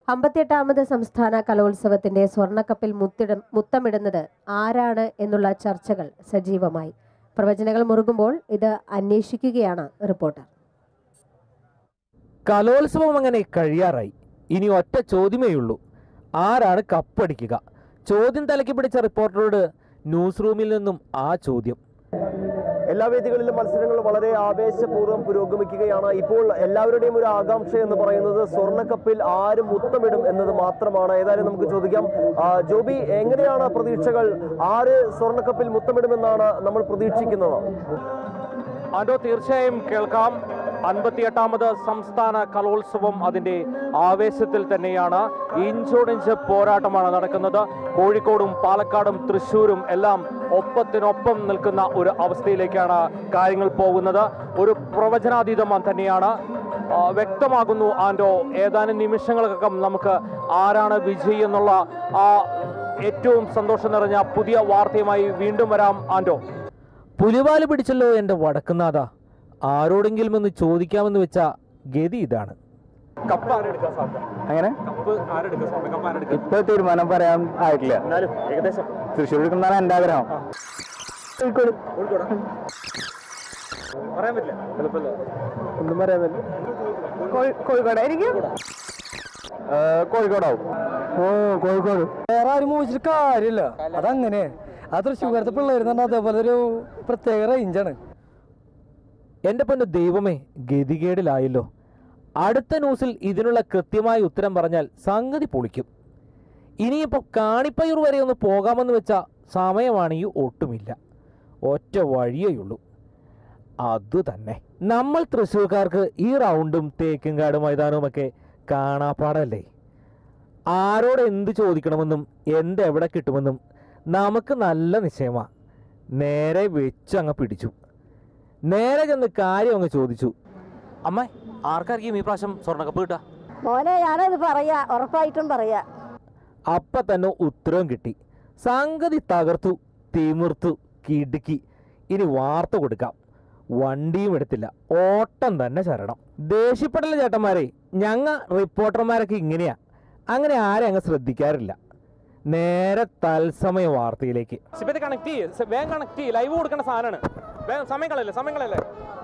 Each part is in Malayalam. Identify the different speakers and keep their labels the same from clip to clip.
Speaker 1: അമ്പത്തിയെട്ടാമത് സംസ്ഥാന കലോത്സവത്തിന്റെ സ്വർണ്ണക്കപ്പിൽ മുത്തിട മുത്തമിടുന്നത് ആരാണ് എന്നുള്ള ചർച്ചകൾ സജീവമായി പ്രവചനങ്ങൾ മുറുകുമ്പോൾ ഇത് അന്വേഷിക്കുകയാണ് റിപ്പോർട്ടർ
Speaker 2: കലോത്സവം അങ്ങനെ കഴിയാറായി ഇനി ഒറ്റ ചോദ്യമേയുള്ളൂ ആരാണ് കപ്പടിക്കുക ചോദ്യം തലയ്ക്ക് പിടിച്ച റിപ്പോർട്ടറോട് ന്യൂസ് റൂമിൽ നിന്നും ആ ചോദ്യം
Speaker 3: എല്ലാ വേദികളിലും മത്സരങ്ങൾ വളരെ ആവേശപൂർവ്വം പുരോഗമിക്കുകയാണ് ഇപ്പോൾ എല്ലാവരുടെയും ഒരു ആകാംക്ഷ എന്ന് പറയുന്നത് സ്വർണ്ണക്കപ്പിൽ ആര് മുത്തമിടും എന്നത് മാത്രമാണ് ഏതായാലും നമുക്ക് ചോദിക്കാം ആ, ജോബി എങ്ങനെയാണ് പ്രതീക്ഷകൾ ആര് സ്വർണ്ണക്കപ്പിൽ മുത്തമിടുമെന്നാണ് നമ്മൾ പ്രതീക്ഷിക്കുന്നത്
Speaker 2: അതോ തീർച്ചയായും കേൾക്കാം അൻപത്തിയെട്ടാമത് സംസ്ഥാന കലോത്സവം അതിന്റെ ആവേശത്തിൽ തന്നെയാണ് ഇഞ്ചോടിഞ്ച് പോരാട്ടമാണ് നടക്കുന്നത് കോഴിക്കോടും പാലക്കാടും തൃശ്ശൂരും എല്ലാം ഒപ്പത്തിനൊപ്പം നിൽക്കുന്ന ഒരു അവസ്ഥയിലേക്കാണ് കാര്യങ്ങൾ പോകുന്നത് ഒരു പ്രവചനാതീതം തന്നെയാണ് ആ, വ്യക്തമാകുന്നു ആൻഡോ ഏതാനും നിമിഷങ്ങൾക്കകം നമുക്ക് ആരാണ് വിജയി എന്നുള്ള ആ ഏറ്റവും സന്തോഷം നിറഞ്ഞ പുതിയ വാർത്തയുമായി വീണ്ടും വരാം ആൻഡോ പുലിവാല് പിടിച്ചല്ലോ എൻ്റെ വടക്കുന്നാഥ ആരോടെങ്കിലും ഒന്ന് ചോദിക്കാമെന്ന് വെച്ച ഗതി ഇതാണ് കപ്പ് ആരെടുക്കാൻ സാധ്യത
Speaker 4: അങ്ങനെ
Speaker 2: കപ്പ് ആരെടുക്കാൻ സാധ്യത കപ്പ് ആരെടുക്കാൻ
Speaker 4: ഇപ്പൊ തീരുമാനം പറയാൻ ആയിട്ടില്ല
Speaker 3: എന്നാലും ഏകദേശം
Speaker 4: തൃശ്ശൂർ എടുക്കുന്നതാണ് എന്റെ ആഗ്രഹം കോഴിക്കോട്
Speaker 2: പറയാൻ പറ്റില്ല എളുപ്പമല്ല
Speaker 4: ഒന്നും പറയാൻ പറ്റില്ല കോഴിക്കോടായിരിക്കും കോഴിക്കോടാവും ഓ കോഴിക്കോട്
Speaker 5: വേറെ ആരും മോഹിച്ചിട്ട് കാര്യമില്ല അതങ്ങനെ ആ തൃശ്ശൂരത്തെ പിള്ളേർ എന്ന് പറഞ്ഞാൽ അതേപോലെ ഒരു പ്രത്യേക റേഞ്ചാണ്
Speaker 2: എൻ്റെ പൊന്ന് ദൈവമേ ഗതികേടിലായല്ലോ അടുത്ത ന്യൂസിൽ ഇതിനുള്ള കൃത്യമായ ഉത്തരം പറഞ്ഞാൽ സംഗതി പൊളിക്കും ഇനിയിപ്പോൾ കാണിപ്പയൂർ വരെ ഒന്ന് പോകാമെന്ന് വെച്ച സമയമാണെങ്കിൽ ഒട്ടുമില്ല ഒറ്റ വഴിയേയുള്ളൂ അതു തന്നെ നമ്മൾ തൃശ്ശൂർക്കാർക്ക് ഈ റൗണ്ടും തേക്കുംകാട് മൈതാനവുമൊക്കെ കാണാപ്പാടല്ലേ ആരോട് എന്ത് ചോദിക്കണമെന്നും എന്ത് എവിടെ കിട്ടുമെന്നും നമുക്ക് നല്ല നിശ്ചയമാണ് നേരെ വെച്ചങ്ങ് പിടിച്ചു നേരെ ചെന്ന് കാര്യം അങ്ങ് ചോദിച്ചു അമ്മ ആർക്കായിരിക്കും ഈ പ്രാവശ്യം സ്വർണ്ണക്കപ്പ് കിട്ടുക
Speaker 6: മോനെ ഞാനത് പറയാ ഉറപ്പായിട്ടും പറയാ
Speaker 2: അപ്പ തന്നെ ഉത്തരവും കിട്ടി സംഗതി തകർത്തു തിമിർത്തു കിടുക്കി ഇനി വാർത്ത കൊടുക്കാം വണ്ടിയും എടുത്തില്ല ഓട്ടം തന്നെ ശരണം ദേഷ്യപ്പെടല ചേട്ടന്മാരെ ഞങ്ങ റിപ്പോർട്ടർമാരൊക്കെ ഇങ്ങനെയാ അങ്ങനെ ആരും അങ്ങ് ശ്രദ്ധിക്കാറില്ല നേരെ തത്സമയ വാർത്തയിലേക്ക് കണക്ട് വേഗം കണക്ട് ലൈവ് കൊടുക്കേണ്ട സാധനമാണ് സമയം കളയല്ലേ സമയം കളയല്ലേ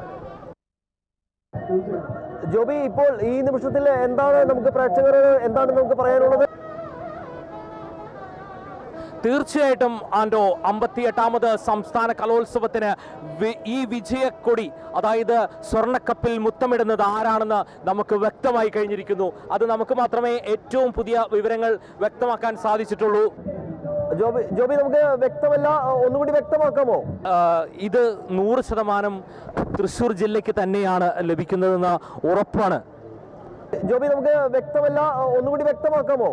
Speaker 3: ജോബി ഇപ്പോൾ ഈ നിമിഷത്തിൽ എന്താണ് നമുക്ക് പ്രേക്ഷകരോട് എന്താണ് നമുക്ക് പറയാനുള്ളത്
Speaker 2: തീർച്ചയായിട്ടും ആൻഡോ അമ്പത്തിയെട്ടാമത് സംസ്ഥാന കലോത്സവത്തിന് വി- ഈ വിജയക്കൊടി അതായത് സ്വർണ്ണക്കപ്പിൽ മുത്തമിടുന്നത് ആരാണെന്ന് നമുക്ക് വ്യക്തമായി കഴിഞ്ഞിരിക്കുന്നു അത് നമുക്ക് മാത്രമേ ഏറ്റവും പുതിയ വിവരങ്ങൾ വ്യക്തമാക്കാൻ സാധിച്ചിട്ടുള്ളൂ
Speaker 3: ജോബി ജോബി നമുക്ക് വ്യക്തമല്ല ഒന്നുകൂടി വ്യക്തമാക്കാമോ
Speaker 2: ആ, ഇത് നൂറ് ശതമാനം തൃശ്ശൂർ ജില്ലയ്ക്ക് തന്നെയാണ് ലഭിക്കുന്നതെന്ന് ഉറപ്പാണ്
Speaker 3: ജോബി നമുക്ക് വ്യക്തമല്ല ഒന്നുകൂടി വ്യക്തമാക്കാമോ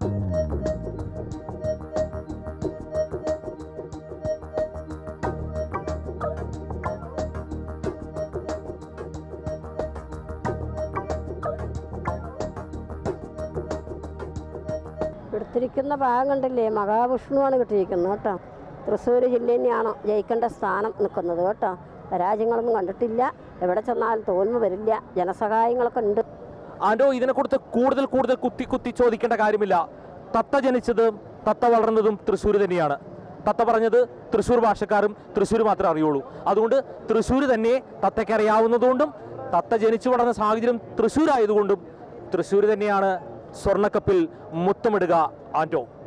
Speaker 6: എടുത്തിരിക്കുന്ന ഭാഗം കണ്ടില്ലേ മഹാവിഷ്ണുവാണ് കിട്ടിയിരിക്കുന്നത് കേട്ടോ തൃശ്ശൂർ ജില്ല തന്നെയാണ് ജയിക്കേണ്ട സ്ഥാനം നിൽക്കുന്നത് കേട്ടോ പരാജയങ്ങളൊന്നും കണ്ടിട്ടില്ല എവിടെ ചെന്നാലും തോൽവി വരില്ല ജനസഹായങ്ങളൊക്കെ ഉണ്ട്
Speaker 2: ആൻഡോ ഇതിനെക്കുറിച്ച് കൂടുതൽ കൂടുതൽ കുത്തി കുത്തി ചോദിക്കേണ്ട കാര്യമില്ല തത്ത ജനിച്ചതും തത്ത വളർന്നതും തൃശ്ശൂർ തന്നെയാണ് തത്ത പറഞ്ഞത് തൃശ്ശൂർ ഭാഷക്കാരും തൃശ്ശൂർ മാത്രമേ അറിയുള്ളൂ അതുകൊണ്ട് തൃശ്ശൂർ തന്നെ തത്തയ്ക്ക് അറിയാവുന്നതുകൊണ്ടും തത്ത ജനിച്ചു വളർന്ന സാഹചര്യം തൃശ്ശൂർ ആയതുകൊണ്ടും തൃശ്ശൂർ തന്നെയാണ് സ്വർണ്ണക്കപ്പിൽ മുത്തമിടുക ആൻഡോ